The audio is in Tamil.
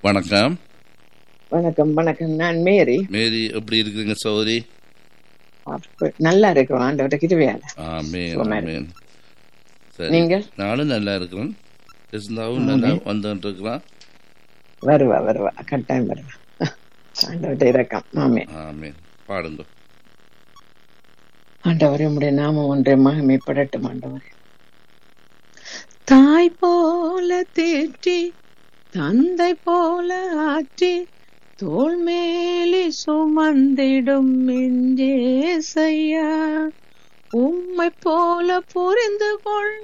வணக்கம் வணக்கம் வணக்கம் நான் மேரி மேரி எப்படி இருக்கிறீங்க சௌரி அப்ப நல்லா இருக்கும் ஆண்டவர்கிட்ட கிருவியால ஆமேன் சுகமா ஆமேன் சரி நீங்கள் நானும் நல்லா இருக்கிறேன் கிருஷ்ணாவும் நல்லா வந்துட்டு இருக்கிறான் வருவா வருவா கட்டாயம் வருவா ஆண்டவர்கிட்ட இறக்கம் ஆமே ஆமேன் பாடுங்க ஆண்டவரே உம்முடைய நாமம் ஒன்றை மகிமைப்படட்டும் ஆண்டவரே தாய் போல தேற்றி தந்தை போல ஆற்றி தோள் மேலே சுமந்திடும் நெஞ்சேசையா உம்மை போல புரிந்து கொள்